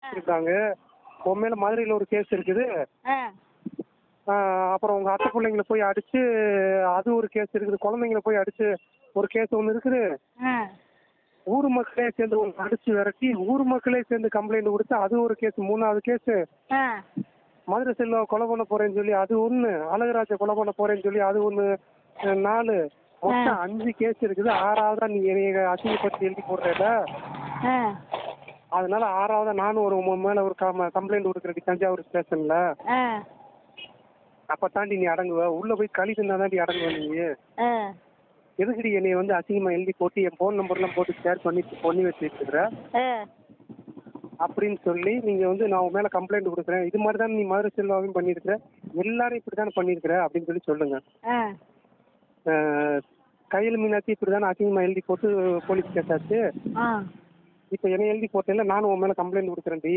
இருக்காங்க உன் மேல மதுரையில் ஒரு கேஸ் இருக்குது ஆ ஆஹ் அப்புறம் உங்க அத்தை பிள்ளைங்கள போய் அடிச்சு அது ஒரு கேஸ் இருக்குது குழந்தைங்கள போய் அடிச்சு ஒரு கேஸ் ஒன்று இருக்குது ஆ ஊர் மக்களே சேர்ந்து உங்களை அடிச்சு விரட்டி ஊர் மக்களே சேர்ந்து கம்ப்ளைண்ட் கொடுத்து அது ஒரு கேஸ் மூணாவது கேஸ் ஆ மதுரை செல்வா கொலை பண்ண போறேன்னு சொல்லி அது ஒண்ணு அழகராஜ கொலை பண்ண போறேன்னு சொல்லி அது ஒண்ணு அஹ் நாலு மொத்தம் அஞ்சு கேஸ் இருக்குது ஆறாவதா நீ என்னைய அசிங்கப்படுத்தி எழுதி போடுறல ஆ அதனால ஆறாவதா நானும் ஒரு உன் மேல ஒரு கம்ப்ளைண்ட் கொடுக்குறடி தஞ்சாவூர் ஸ்டேஷன்ல ஆ அப்ப தாண்டி நீ அடங்குவ உள்ள போய் களி தின்னா தாண்டி அடங்குவ நீ ஆ எதுக்குடி என்னைய வந்து அசிங்கமா எழுதி போட்டு என் ஃபோன் நம்பர்லாம் போட்டு ஷேர் பண்ணி பண்ணி வச்சுட்டு இருக்கிற ஆ அப்படின்னு சொல்லி நீங்க வந்து நான் உன் மேல கம்ப்ளைண்ட் கொடுக்குறேன் இது மாதிரி தான் நீ மதுரை செல்வாவையும் பண்ணியிருக்கிற எல்லாரும் இப்படி தானே பண்ணியிருக்கிற அப்படின்னு சொல்லி சொல்லுங்க ஆ அஹ் கையில் மீனாட்சி இப்படி தானே அசிங்கமா எழுதி போட்டு போலீஸ் கேட்டாச்சு ஆ இப்போ என்ன எழுதி போட்டேன்ல நானும் உன் மேல கம்ப்ளைண்ட் கொடுக்குறேன்டி